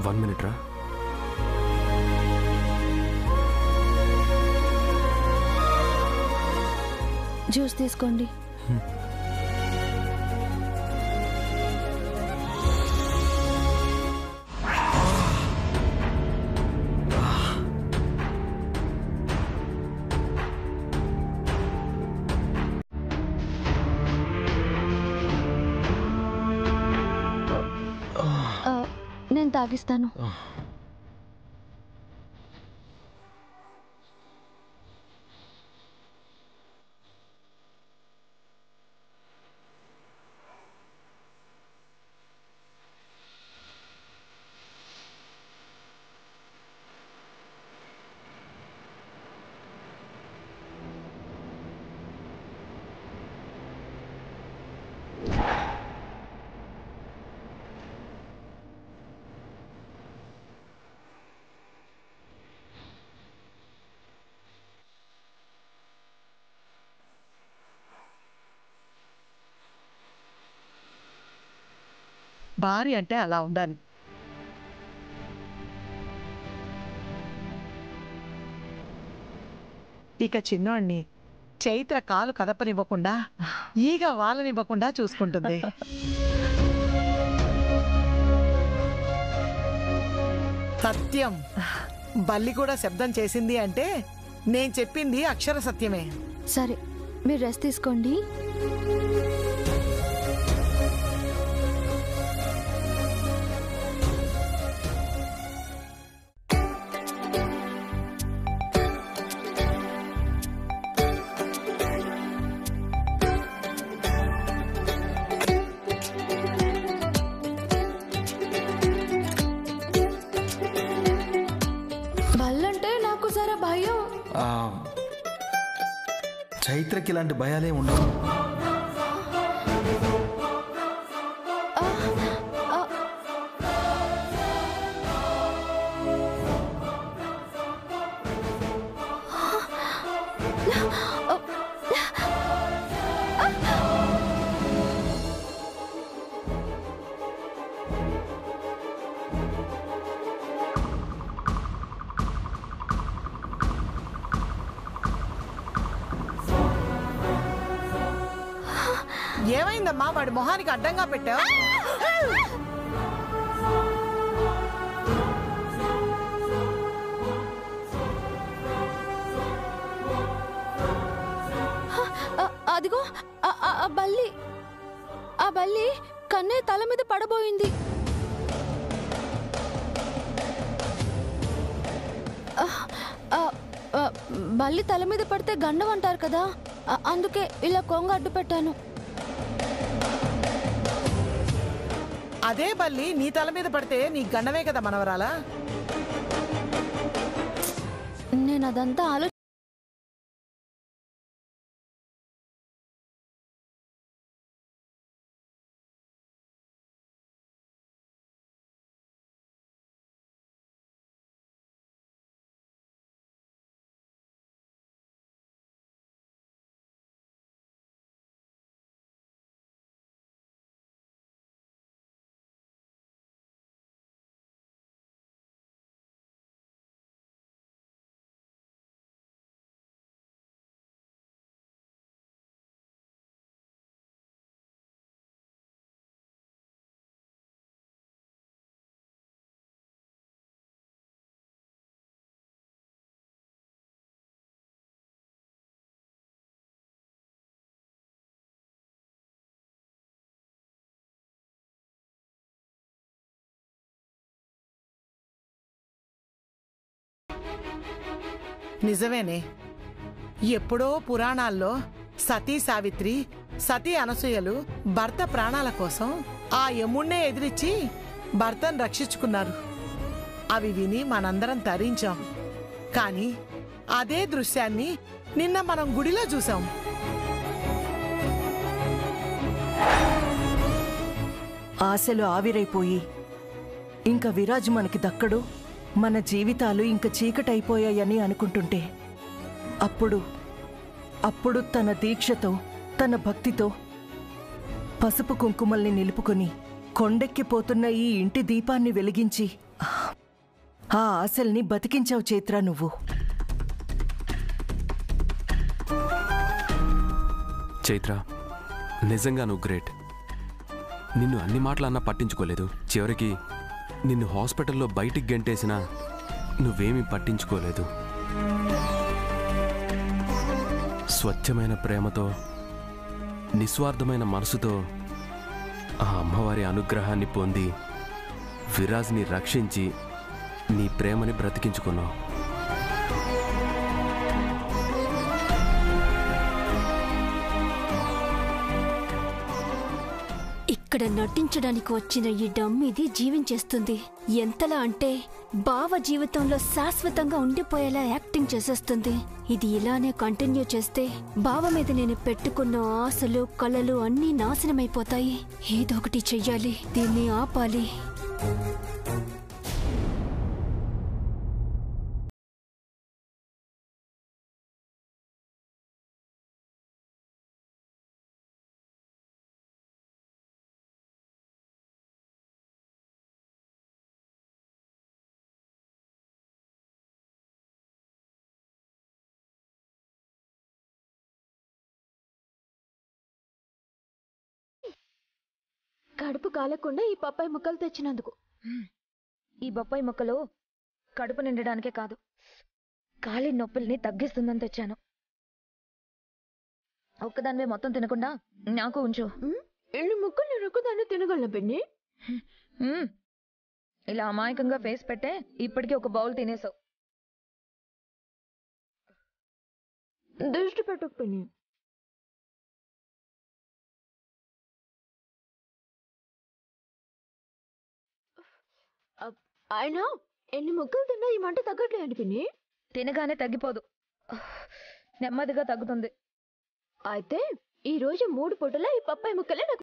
One minute రా juice తీసుకోండి ఆ, నేను తాగిస్తాను భార్య అంటే అలా ఉండాలి ఇక చిన్నోడిని చైత్ర కాలు కదపనివ్వకుండా ఈగ వాళ్ళనివ్వకుండా చూసుకుంటుంది సత్యం బల్లి కూడా శబ్దం చేసింది అంటే నేను చెప్పింది అక్షర సత్యమే సరే మీరు రెస్ట్ తీసుకోండి బల్లంటే నాకు సరే భయం ఆ, చైత్రకి ఇలాంటి భయాలే ఉండవు ఏమైందమ్మా వాడి మొహానికి అడ్డంగా పెట్టావు ఆ, అదిగో ఆ, ఆ, ఆ బల్లి ఆ బల్లి కన్నే తల మీద పడబోయింది ఆ, ఆ, ఆ, బల్లి తల మీద పడితే గండం అంటారు కదా ఆ, అందుకే ఇలా కొంగ అడ్డు పెట్టాను అదే బల్లి నీ తల మీద పడితే నీ గండమే కదా మనవరాలా నేను అదంతా ఆలో నిజమేనే ఎప్పుడో పురాణాల్లో సతీ సావిత్రి సతీ అనసూయలు భర్త ప్రాణాల కోసం ఆ యముణ్ణే ఎదిరించి భర్తను రక్షించుకున్నారు అవి విని మనందరం తరించాం కానీ అదే దృశ్యాన్ని నిన్న మనం గుడిలో చూసాం ఆశలు ఆవిరైపోయి ఇంక విరాజు మనకి దక్కడు మన జీవితాలు ఇంక చీకటైపోయాయని అనుకుంటుంటే అప్పుడు అప్పుడు తన దీక్షతో తన భక్తితో పసుపు కుంకుమల్ని నిలుపుకొని కొండెక్కిపోతున్న ఈ ఇంటి దీపాన్ని వెలిగించి ఆ ఆశల్ని బతికించావు చైత్ర నువ్వు చైత్ర నిజంగా నువ్వు గ్రేట్ నిన్ను అన్ని మాటలు అన్నా పట్టించుకోలేదు చివరికి నిన్ను హాస్పిటల్లో బయటికి గెంటేసినా నువ్వేమీ పట్టించుకోలేదు స్వచ్ఛమైన ప్రేమతో నిస్వార్థమైన మనసుతో ఆ అమ్మవారి అనుగ్రహాన్ని పొంది విరాజ్ని రక్షించి నీ ప్రేమని బ్రతికించుకున్నావు ఇక్కడ నటించడానికి వచ్చిన ఈ డమ్మిది జీవించేస్తుంది ఎంతలా అంటే బావ జీవితంలో శాశ్వతంగా ఉండిపోయేలా యాక్టింగ్ చేసేస్తుంది ఇది ఇలానే కంటిన్యూ చేస్తే బావ మీద నేను పెట్టుకున్న ఆశలు కలలు అన్నీ నాశనమైపోతాయి ఏదో ఒకటి చెయ్యాలి దీన్ని ఆపాలి కడుపు కాలకుండా ఈ పప్పాయి ముక్కలు తెచ్చినందుకు ఈ బొప్పాయి మొక్కలు కడుపు నిండడానికే కాదు కాలి నొప్పుల్ని తగ్గిస్తుందని తెచ్చాను ఒక్కదానివే మొత్తం తినకుండా నాకు ఉంచు ఎన్ని ముక్కలు నేను ఒక్కదాన్ని తినగలను పిన్ని మ్మ్. ఇలా అమాయకంగా ఫేస్ పెట్టే ఇప్పటికీ ఒక బౌల్ తినేసావు దృష్టి పెట్టకు పిన్ని అబ్- అయినా ఎన్ని ముక్కలు తిన్నా ఈ మంట తగ్గట్లేదు పిన్ని తినగానే తగ్గిపోదు నెమ్మదిగా తగ్గుతుంది అయితే ఈ రోజు మూడు పూటలా ఈ పప్పాయి ముక్కలే నాకు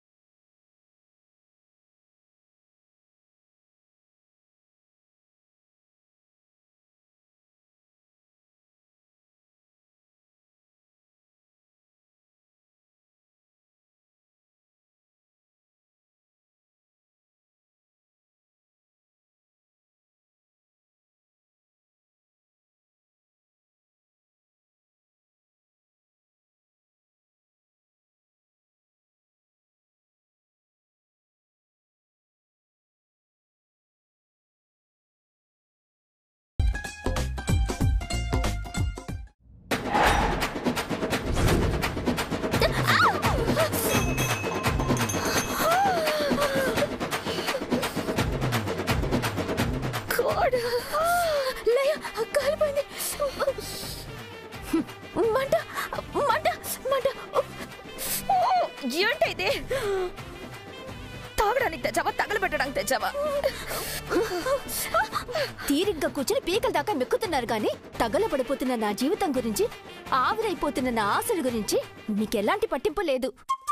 కోడ్ లయ కాలిపోయింది మంట మంట మంట ఏంటి ఇది తాగడానికి తెచ్చావా తగలబెట్టడానికి తెచ్చావా తీరిగ్గా కూర్చుని పీకల దాకా మెక్కుతున్నారు గాని తగలబడిపోతున్న నా జీవితం గురించి ఆవిరైపోతున్న నా ఆశల గురించి మీకెలాంటి పట్టింపు లేదు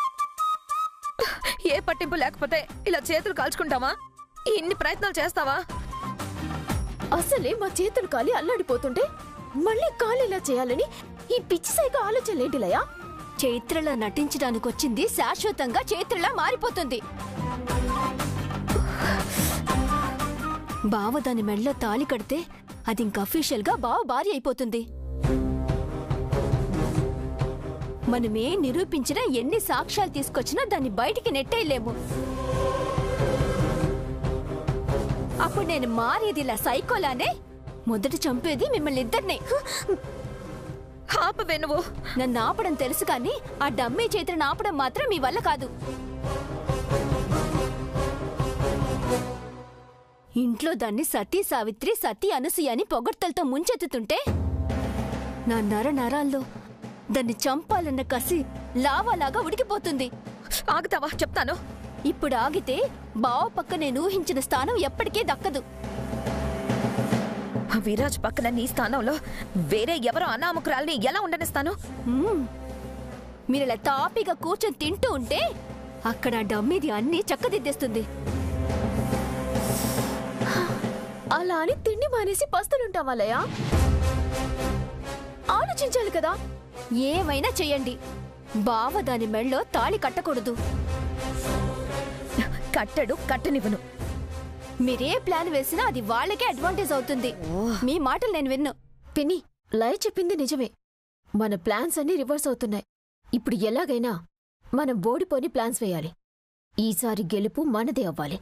ఏ పట్టింపు లేకపోతే ఇలా చేతులు కాల్చుకుంటావా ఇన్ని ప్రయత్నాలు చేస్తావా అసలే మా చేతులు కాలి అల్లాడిపోతుంటే మళ్ళీ కాలు ఇలా చేయాలని ఈ పిచ్చి సైక ఆలోచనలేంటి లయా చైత్రలా నటించడానికి వచ్చింది శాశ్వతంగా చైత్రలా మారిపోతుంది బావ దాని మెడలో తాలి కడితే అది ఇంక అఫీషియల్ గా బావ భార్య అయిపోతుంది మనమే నిరూపించినా ఎన్ని సాక్ష్యాలు తీసుకొచ్చినా దాన్ని బయటికి నెట్టేయలేము అప్పుడు నేను మారేది ఇలా సైకోలానే మొదట చంపేది మిమ్మల్ని ఇద్దరినే ఆపవే నువ్వు నన్ను ఆపడం తెలుసు కానీ ఆ డమ్మీ చేతిని ఆపడం మాత్రం మీ వల్ల కాదు ఇంట్లో దాన్ని సతీ సావిత్రి సతీ అనసూయ అని పొగడ్తలతో ముంచెత్తుతుంటే నా నర నరాల్లో దాన్ని చంపాలన్న కసి లావాలాగా ఉడికిపోతుంది ఆగుతావా చెప్తాను ఇప్పుడు ఆగితే బావ పక్క నేను ఊహించిన స్థానం ఎప్పటికీ దక్కదు ఆ విరాజ్ పక్కన నీ స్థానంలో వేరే ఎవరో అనామకురాల్ని ఎలా ఉండనిస్తాను మ్మ్. మీరు ఇలా తాపీగా కూర్చొని తింటూ ఉంటే అక్కడ ఆ డమ్మీది అన్నీ చక్కదిద్దేస్తుంది అలా అని తిండి మానేసి పస్తులుంటావా లయా ఆలోచించాలి కదా ఏమైనా చెయ్యండి బావ దాని మెళ్ళో తాళి కట్టకూడదు కట్టడు కట్టనివ్వను మీరే ప్లాన్ వేసినా అది వాళ్ళకే అడ్వాంటేజ్ అవుతుంది మీ మాటలు నేను విన్ను పిన్ని లయ చెప్పింది నిజమే మన ప్లాన్స్ అన్ని రివర్స్ అవుతున్నాయి ఇప్పుడు ఎలాగైనా మనం ఓడిపోని ప్లాన్స్ వేయాలి ఈసారి గెలుపు మనదే అవ్వాలి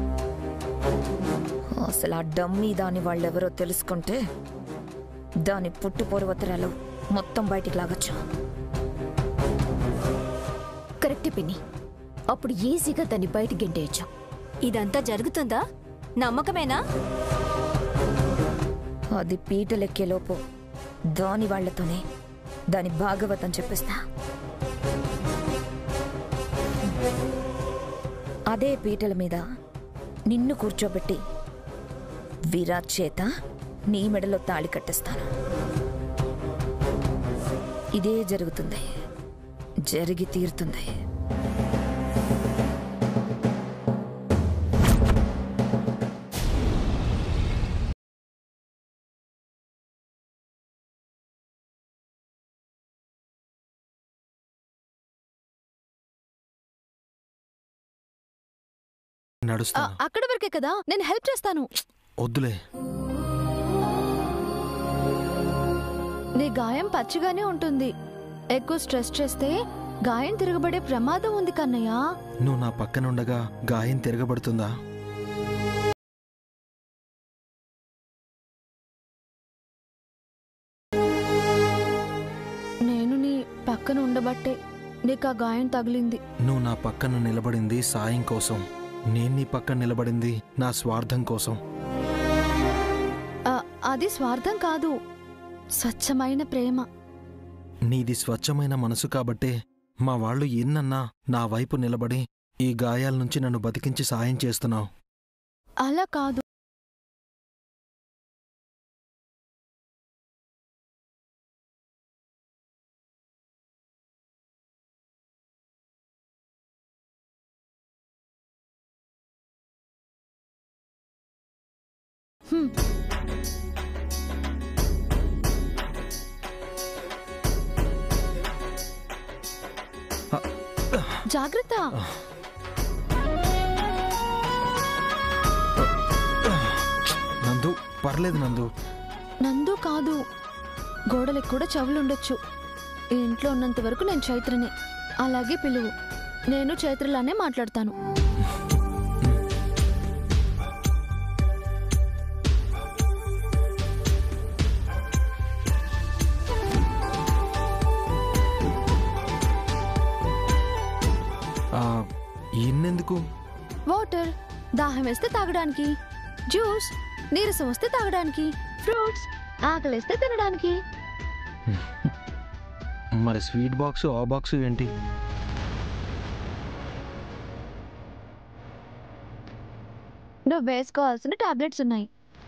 అసలు ఆ డమ్మీ దాని వాళ్ళెవరో తెలుసుకుంటే దాని పుట్టు పూర్వతరాలు మొత్తం బయటికి లాగచ్చు కరెక్టే పిన్ని అప్పుడు ఈజీగా దాన్ని బయట గెంటేయచ్చు ఇదంతా జరుగుతుందా నమ్మకమేనా అది పీటలెక్కేలోపు దాని వాళ్లతోనే దాని భాగవతం చెప్పిస్తా అదే పీటల మీద నిన్ను కూర్చోబెట్టి విరాట్ చేత నీ మెడలో తాళి కట్టిస్తాను ఇదే జరుగుతుంది జరిగి తీరుతుంది ఆ, నడుస్తాను అక్కడి వరకే కదా నేను హెల్ప్ చేస్తాను వద్దులే నీ గాయం పచ్చిగానే ఉంటుంది ఎక్కువ స్ట్రెస్ చేస్తే గాయం తిరగబడే ప్రమాదం ఉంది కన్నయ్య నువ్వు నా పక్కన ఉండగా గాయం తిరగబడుతుందా నేను నీ పక్కన ఉండబట్టే నీకు ఆ గాయం తగిలింది నువ్వు నా పక్కన నిలబడింది సాయం కోసం నేను నీ పక్కన నిలబడింది నా స్వార్థం కోసం ఆ, అది స్వార్థం కాదు స్వచ్ఛమైన ప్రేమ నీది స్వచ్ఛమైన మనసు కాబట్టే మా వాళ్ళు ఎన్నన్నా నా వైపు నిలబడి ఈ గాయాల నుంచి నన్ను బతికించి సాయం చేస్తున్నావు అలా కాదు హ్మ్. జాగ్రత్త నందు పర్లేదు నందు నందు కాదు గోడలకు కూడా చెవులుండొచ్చు ఈ ఇంట్లో ఉన్నంత వరకు నేను చైత్రనే అలాగే పిలువు నేను చైత్రలానే మాట్లాడతాను ఆ, ఇన్నెందుకు వాటర్ దాహం వేస్తే తాగడానికి జ్యూస్ నీరసం వస్తే తాగడానికి ఫ్రూట్స్ ఆకలిస్తే తినడానికి మరి స్వీట్ బాక్స్ ఆ బాక్స్ ఏంటి నువ్వు వేసుకోవాల్సిన టాబ్లెట్స్ ఉన్నాయి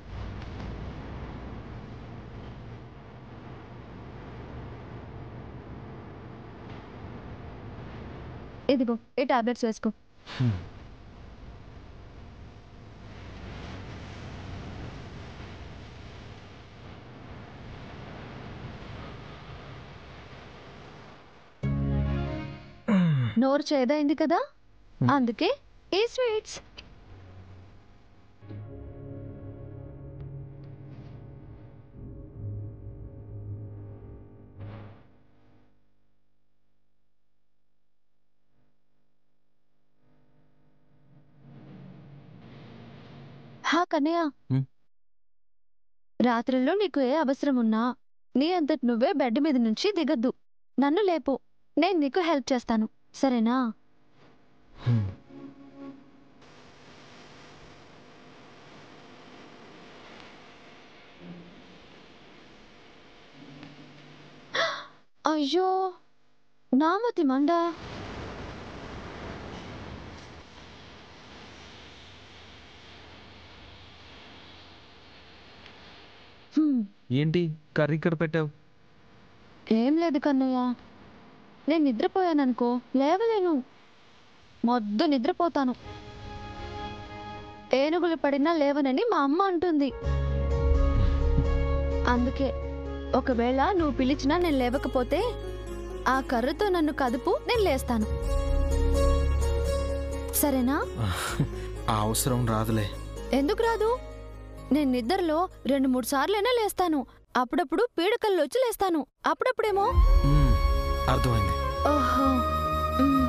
ఇదిగో ఈ టాబ్లెట్స్ వేసుకో నోరు చేదైంది కదా అందుకే ఈ స్వీట్స్ హా కన్నయ్య హ్మ్. రాత్రుల్లో నీకు ఏ అవసరం ఉన్నా నీ అంతటి నువ్వే బెడ్ మీద నుంచి దిగద్దు నన్ను లేపు నేను నీకు హెల్ప్ చేస్తాను సరేనా హ్మ్. అయ్యో నామతి మండ హ్మ్, ఏంటి కర్రీ ఇక్కడ పెట్టావు ఏం లేదు కన్నయ్య నేను నిద్రపోయాననుకో లేవలేను మొద్దు నిద్రపోతాను ఏనుగులు పడినా లేవనని మా అమ్మ అంటుంది అందుకే ఒకవేళ నువ్వు పిలిచినా నేను లేవకపోతే ఆ కర్రతో నన్ను కదుపు నేను లేస్తాను సరేనా ఆ అవసరం రాదులే ఎందుకు రాదు నేను నిద్రలో రెండు మూడు సార్లైనా లేస్తాను అప్పుడప్పుడు పీడకల్లో వచ్చి లేస్తాను అప్పుడప్పుడేమో మ్మ్, అర్థమైంది ఓహో మ్.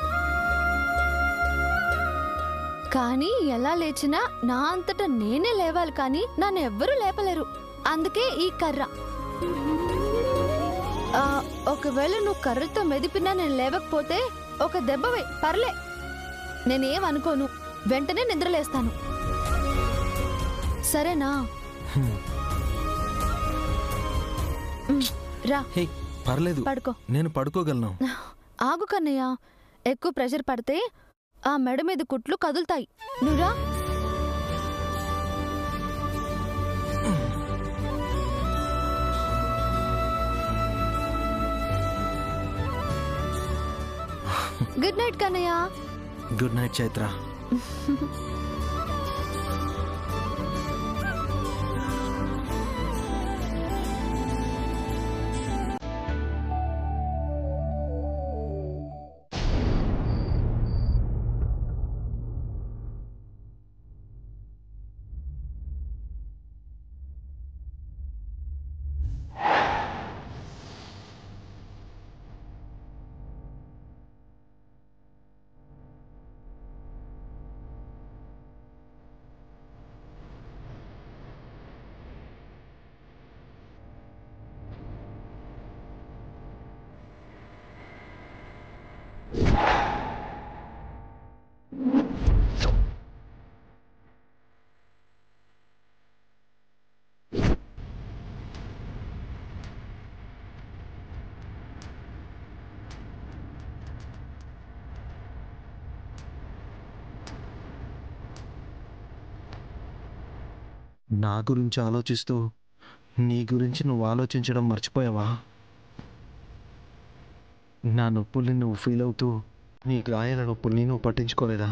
కానీ ఎలా లేచినా నా అంతట నేనే లేవాలి కానీ నన్ను ఎవ్వరూ లేపలేరు అందుకే ఈ కర్ర ఆ, ఒకవేళ నువ్వు కర్రతో మెదిపినా నేను లేవకపోతే ఒక దెబ్బవే పర్లే నేనేం అనుకోను వెంటనే నిద్రలేస్తాను సరేనా హ్మ్. మ్, రా హే పర్లేదు పడుకో నేను పడుకోగలను ఆగు కన్నయ్య ఎక్కువ ప్రెషర్ పడితే ఆ మెడ మీద కుట్లు కదులుతాయి నువ్వురా good night Kannayya good night Chaitra నా గురించి ఆలోచిస్తూ నీ గురించి నువ్వు ఆలోచించడం మర్చిపోయావా నా నొప్పుల్ని నువ్వు ఫీల్ అవుతూ నీ గాయాల నొప్పుల్ని నువ్వు పట్టించుకోలేదా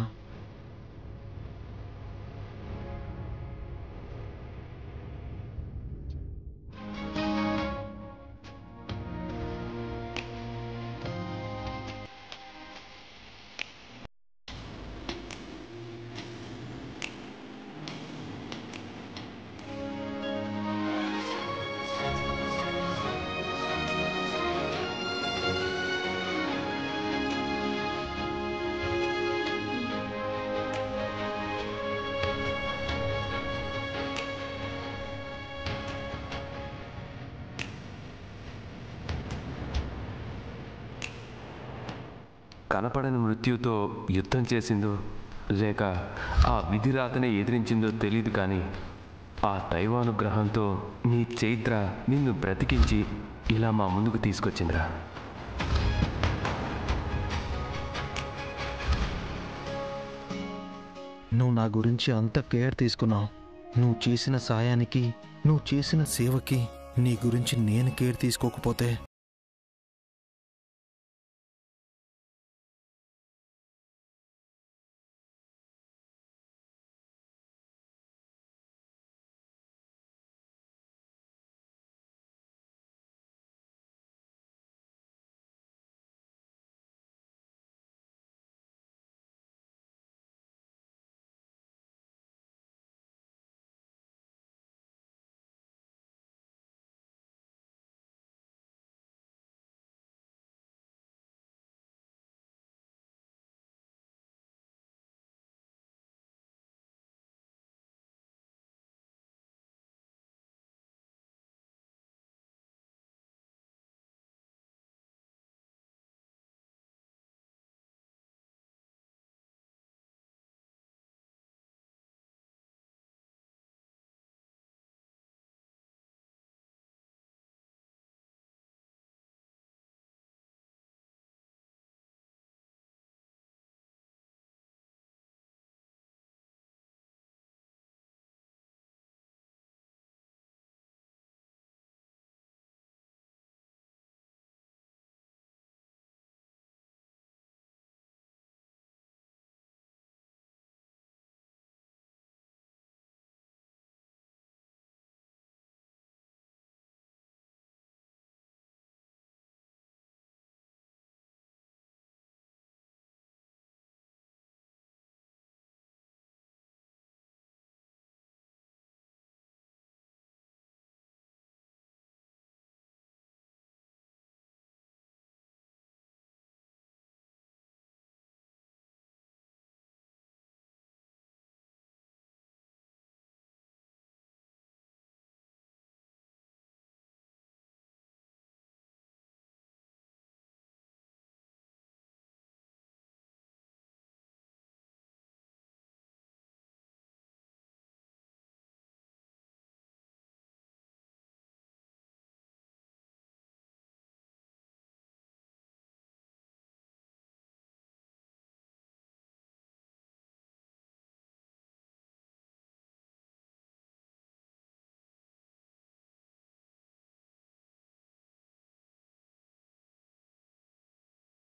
కనపడని మృత్యుతో యుద్ధం చేసిందో లేక ఆ విధిరాతనే ఎదిరించిందో తెలియదు కానీ ఆ దైవానుగ్రహంతో నీ చైత్ర నిన్ను బ్రతికించి ఇలా మా ముందుకు తీసుకొచ్చిందిరా నువ్వు నా గురించి అంత కేర్ తీసుకున్నావు నువ్వు చేసిన సాయానికి నువ్వు చేసిన సేవకి నీ గురించి నేను కేర్ తీసుకోకపోతే